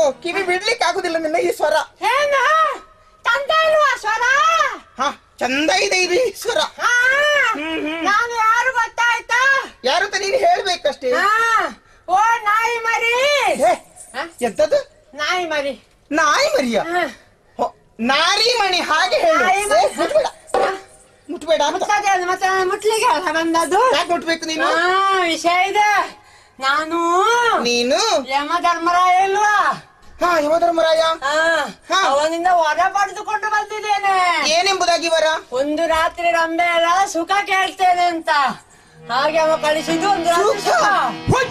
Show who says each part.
Speaker 1: ಕಿವಿ ಬಿಡ್ಲಿಕ್ಕೆ ಆಗುದಿಲ್ಲ ನಿನ್ನ ಈ ಸ್ವರ
Speaker 2: ಏನ ತಂದ ಇಲ್ವಾ ಸ್ವರ
Speaker 1: ಹ ಚಂದ ಇದೆ ಇದು ಈ ಸ್ವರ
Speaker 2: ಹಾ
Speaker 1: ಹ್ಮ್, ಹ್ಮ್.
Speaker 2: ನಾನು ಯಾರು ಗೊತ್ತಾಯ್ತಾ
Speaker 1: ಯಾರು ಅಂತ ನೀನು ಹೇಳ್ಬೇಕಷ್ಟೇ
Speaker 2: ಹಾ ಓ ನಾಯಿ ಮರಿ
Speaker 1: ಹೇ,
Speaker 2: ಹ?
Speaker 1: ಎಂತದು
Speaker 2: ನಾಯಿ ಮರಿ
Speaker 1: ನಾಯಿ ಮರಿಯ
Speaker 2: ಹಾ.
Speaker 1: ಹೋ, ನಾರಿ ಮಣಿ ಹಾಗೆ ಹೇಳು
Speaker 2: ನಾಯಿ
Speaker 1: ಏ,
Speaker 2: ಮರಿ.
Speaker 1: ಮುಟ್ಬೇಡ ಮುಟ್ಬೇಡ ಅಂತ
Speaker 2: ಮುಟ್ಟದೆ ಅದು ಮತ್ತೆ ನಾನು ಮುಟ್ಲಿಕ್ಕೆ ಅಲ್ಲ ಬಂದದ್ದು
Speaker 1: ಯಾಕೆ ಮುಟ್ಬೇಕು ನೀನು
Speaker 2: ಹಾ ವಿಷಯ ಇದೆ ನಾನು
Speaker 1: ನೀನು
Speaker 2: ಯಮ ಧರ್ಮರಾಯ ಇಲ್ವಾ
Speaker 1: ಹಾ ಯಮಧರ್ಮರಾಯ
Speaker 2: ಹಾ
Speaker 1: ಹಾ.
Speaker 2: ಅವನಿಂದ ವರ ಪಡೆದುಕೊಂಡು ಬಂದಿದ್ದೇನೆ
Speaker 1: ಏನೆಂಬುದಾಗಿ ವರ
Speaker 2: ಒಂದು ರಾತ್ರಿ ರಂಬೆ ಎಲ್ಲ ಸುಖ ಕೇಳ್ತೇನೆ ಅಂತ ಹಾಗೆ ಅವ ಕಳಿಸಿದ್ದು ಒಂದು ರಾತ್ರಿ
Speaker 1: ಸುಖ?
Speaker 2: ಸುಖ